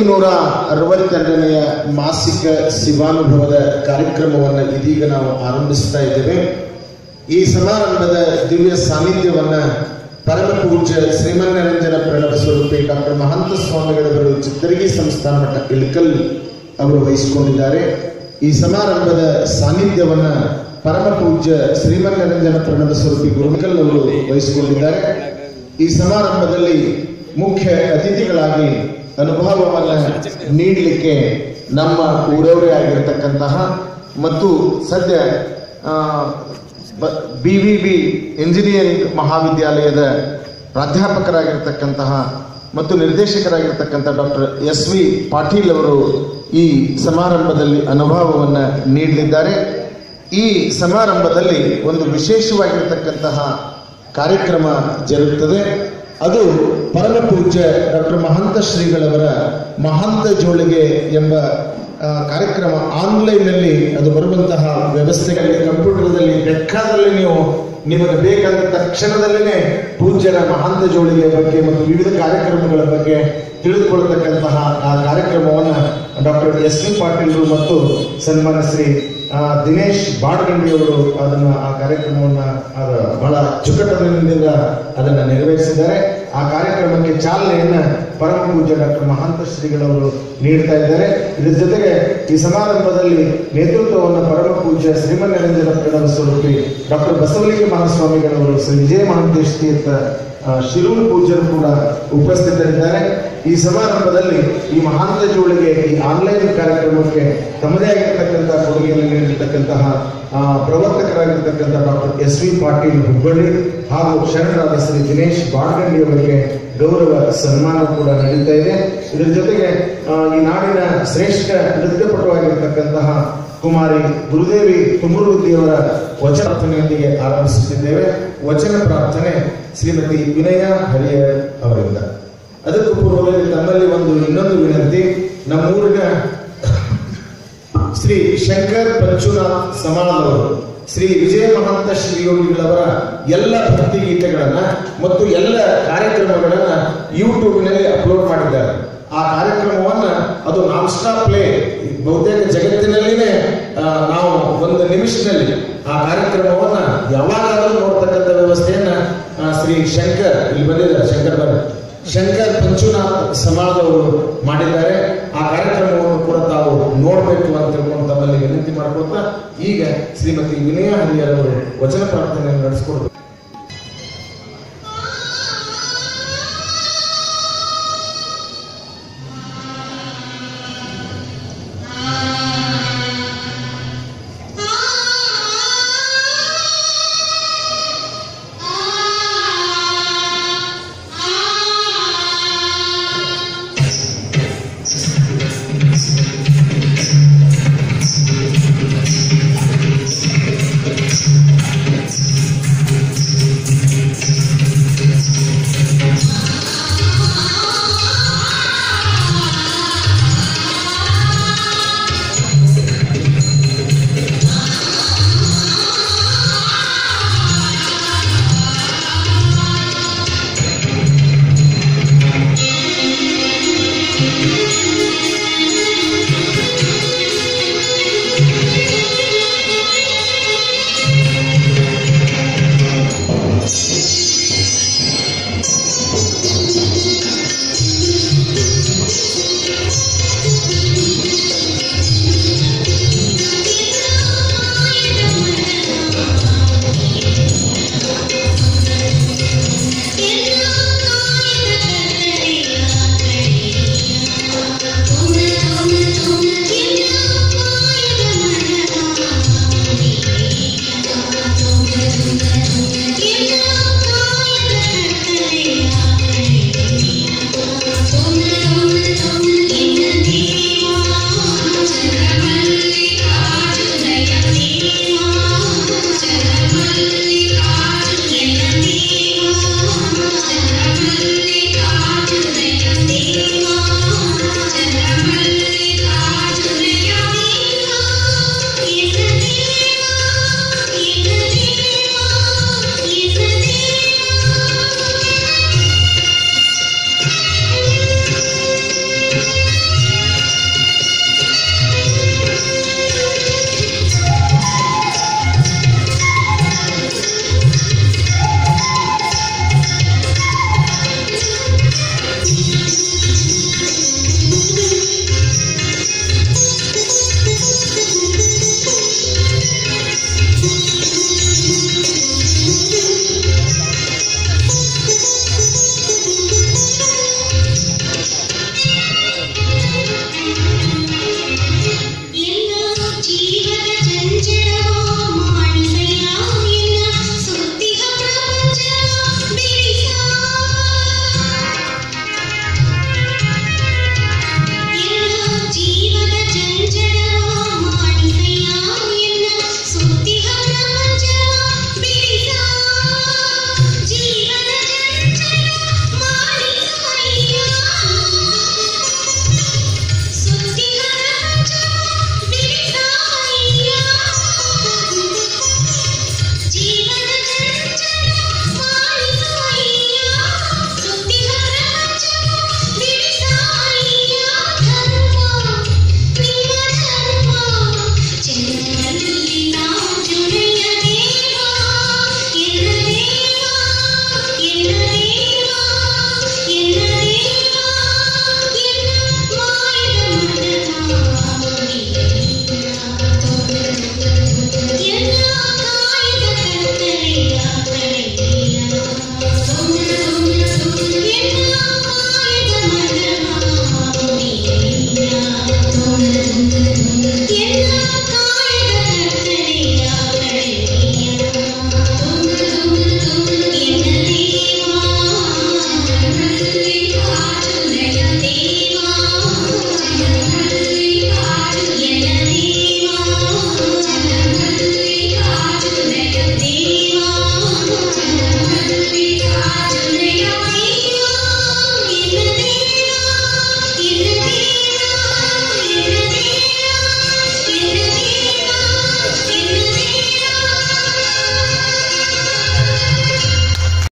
ನೂರ ಅರವತ್ತೆರಡನೆಯ ಮಾಸಿಕ ಶಿವಾನುಭವದ ಕಾರ್ಯಕ್ರಮವನ್ನು ಇದೀಗ ನಾವು ಆರಂಭಿಸ್ತಾ ಇದ್ದೇವೆ ಈ ಸಮಾರಂಭದ ದಿವ್ಯ ಸಾನ್ನಿಧ್ಯವನ್ನ ಪರಮ ಪೂಜ್ಯ ಶ್ರೀಮನ್ಯರಂಜನ ಪ್ರಣವ ಸ್ವರೂಪಿ ಡಾಕ್ಟರ್ ಮಹಂತ ಸ್ವಾಮಿಗಳವರು ಚಿತ್ತರಗಿ ಸಂಸ್ಥಾನ ಮಠ ಇಳಕಲ್ ಅವರು ವಹಿಸಿಕೊಂಡಿದ್ದಾರೆ ಈ ಸಮಾರಂಭದ ಸಾನ್ನಿಧ್ಯವನ್ನ ಪರಮ ಪೂಜ್ಯ ಶ್ರೀಮನ್ಯರಂಜನ ಪ್ರಣವ ಸ್ವರೂಪಿ ಗುರುಕಲ್ ಅವರು ವಹಿಸಿಕೊಂಡಿದ್ದಾರೆ ಈ ಸಮಾರಂಭದಲ್ಲಿ ಮುಖ್ಯ ಅತಿಥಿಗಳಾಗಿ ಅನುಭವವನ್ನ ನೀಡಲಿಕ್ಕೆ ನಮ್ಮ ಊರವರೇ ಆಗಿರತಕ್ಕಂತಹ ಮತ್ತು ಸದ್ಯ ಬಿ ವಿ ಬಿ ಇಂಜಿನಿಯರಿಂಗ್ ಮಹಾವಿದ್ಯಾಲಯದ ಪ್ರಾಧ್ಯಾಪಕರಾಗಿರ್ತಕ್ಕಂತಹ ಮತ್ತು ನಿರ್ದೇಶಕರಾಗಿರ್ತಕ್ಕಂಥ ಡಾಕ್ಟರ್ ಎಸ್ ವಿ ಪಾಟೀಲ್ ಅವರು ಈ ಸಮಾರಂಭದಲ್ಲಿ ಅನುಭವವನ್ನು ನೀಡಲಿದ್ದಾರೆ ಈ ಸಮಾರಂಭದಲ್ಲಿ ಒಂದು ವಿಶೇಷವಾಗಿರ್ತಕ್ಕಂತಹ ಕಾರ್ಯಕ್ರಮ ಜರುಗುತ್ತದೆ ಅದು ಪರಮ ಪೂಜ್ಯ ಡಾಕ್ಟರ್ ಮಹಂತ ಶ್ರೀಗಳವರ ಮಹಂತ ಜೋಳಿಗೆ ಎಂಬ ಆ, ಕಾರ್ಯಕ್ರಮ ಆನ್ಲೈನ್ನಲ್ಲಿ ಅದು ಬರುವಂತಹ ವ್ಯವಸ್ಥೆಗಳಲ್ಲಿ ಕಂಪ್ಯೂಟರ್ದಲ್ಲಿ ಬೇಕಾದಲ್ಲಿ ನೀವು ನಿಮಗೆ ಬೇಕಾದ ತಕ್ಷಣದಲ್ಲೇ ಪೂಜ್ಯರ ಮಹಾಂತ ಜೋಳಿಗೆ ಬಗ್ಗೆ ಮತ್ತು ವಿವಿಧ ಕಾರ್ಯಕ್ರಮಗಳ ಬಗ್ಗೆ ತಿಳಿದುಕೊಳ್ಳತಕ್ಕಂತಹ ಆ ಕಾರ್ಯಕ್ರಮವನ್ನು ಡಾಕ್ಟರ್ ಎಸ್ ವಿ ಪಾಟೀಲ್ ಮತ್ತು ಸನ್ಮಾನ ಶ್ರೀ ಆ, ದಿನೇಶ್ ಬಾಡ್ಗಂಡಿ ಅವರು ಅದನ್ನ ಆ ಕಾರ್ಯಕ್ರಮವನ್ನ ಅದ ಬಹಳ ಚುಕಟದಿಂದ ಅದನ್ನ ನೆರವೇರಿಸಿದ್ದಾರೆ ಆ ಕಾರ್ಯಕ್ರಮಕ್ಕೆ ಚಾಲನೆಯನ್ನ ಪರಮ ಪೂಜ್ಯ ಡಾಕ್ಟರ್ ಮಹಾಂತ ಶ್ರೀಗಳವರು ನೀಡ್ತಾ ಇದ್ದಾರೆ ಇದರ ಜೊತೆಗೆ ಈ ಸಮಾರಂಭದಲ್ಲಿ ನೇತೃತ್ವವನ್ನು ಪರಮ ಪೂಜ್ಯ ಶ್ರೀಮನ್ಯರಂಜನ ಪ್ರಣವ ಸ್ವರೂಪಿ ಡಾಕ್ಟರ್ ಬಸವಲಿಂಗ ಮಹಾಸ್ವಾಮಿಗಳವರು ಶ್ರೀ ವಿಜಯ ಮಹಾಂತೇಶ್ ತೀರ್ಥ ಆ, ಶಿರೂರು ಪೂಜ್ಯರು ಕೂಡ ಉಪಸ್ಥಿತರಿದ್ದಾರೆ ಈ ಸಮಾರಂಭದಲ್ಲಿ ಈ ಮಹಾಂತ ಜೋಳಿಗೆ ಈ ಆನ್ಲೈನ್ ಕಾರ್ಯಕ್ರಮಕ್ಕೆ ತಮ್ಮದೇ ಆಗಿರ್ತಕ್ಕಂಥ ಕೊಡುಗೆಯನ್ನು ನೀಡಿರ್ತಕ್ಕಂತಹ ಆ, ಪ್ರವರ್ತಕರಾಗಿರ್ತಕ್ಕಂಥ doctor S V Patil Hubballi ಹಾಗೂ ಶರಣರಾದ ಶ್ರೀ ದಿನೇಶ್ ಬಾಡ್ಗಂಡಿ ಅವರಿಗೆ ಗೌರವ ಸನ್ಮಾನ ಕೂಡ ನಡೀತಾ ಇದೆ ಇದರ ಜೊತೆಗೆ ಆ, ಈ ನಾಡಿನ ಶ್ರೇಷ್ಠ ನೃತ್ಯಪಟುವಾಗಿರ್ತಕ್ಕಂತಹ ಕುಮಾರಿ ಗುರುದೇವಿ ತುಮರುದ್ದಿಯವರ ವಚನ ಪ್ರಾರ್ಥನೆಯೊಂದಿಗೆ ಆರಂಭಿಸುತ್ತಿದ್ದೇವೆ ವಚನ ಪ್ರಾರ್ಥನೆ ಶ್ರೀಮತಿ ವಿನಯ ಹರಿಯರ್ ಅವರಿಂದ ಅದಕ್ಕೂ ಪೂರ್ವದಲ್ಲಿ ತಮ್ಮಲ್ಲಿ ಒಂದು ಇನ್ನೊಂದು ವಿನಂತಿ ನಮ್ಮೂರಿನ ಶ್ರೀ ಶಂಕರ್ ಪಂಚುನಾಥ್ ಸಮಾನವರು ಶ್ರೀ ವಿಜಯ ಮಹಾಂತ ಶ್ರೀಯೋಗಿಗಳವರ ಎಲ್ಲ ಭಕ್ತಿ ಗೀತೆಗಳನ್ನ ಮತ್ತು ಎಲ್ಲ ಕಾರ್ಯಕ್ರಮಗಳನ್ನ ಯೂಟ್ಯೂಬ್ನಲ್ಲಿ ಅಪ್ಲೋಡ್ ಮಾಡಿದ್ದಾರೆ ಆ ಕಾರ್ಯಕ್ರಮವನ್ನ ಅದು ನಾನ್ ಸ್ಟಾಪ್ ಪ್ಲೇ ಬಹುತೇಕ ಜಗತ್ತಿನಲ್ಲಿನೇ ಆ, ನಾವು ಒಂದು ನಿಮಿಷದಲ್ಲಿ ಆ ಕಾರ್ಯಕ್ರಮವನ್ನ ಯಾವಾಗಾದರೂ ನೋಡ್ತಕ್ಕಂಥ ವ್ಯವಸ್ಥೆಯನ್ನ ಆ, ಶ್ರೀ ಶಂಕರ್ ಇಲ್ಲಿ ಬಂದಿದ್ದಾರೆ ಶಂಕರ್ ಬರ ಶಂಕರ್ ಪಂಚುನಾಥ್ ಸಮಾಜದವರು ಮಾಡಿದ್ದಾರೆ ಆ ಕಾರ್ಯಕ್ರಮವನ್ನು ಕೂಡ ತಾವು ನೋಡಬೇಕು ಅಂತ ತಿಳ್ಕೊಂಡು ತಮ್ಮಲ್ಲಿ ವಿನಂತಿ ಮಾಡ್ಕೊತಾ ಈಗ ಶ್ರೀಮತಿ ವಿನಯ ಹರಿಯರ್ ಅವರು ವಚನ ಪ್ರಾರ್ಥನೆಯನ್ನು ನಡೆಸಿಕೊಡ್ಬೇಕು Thank you.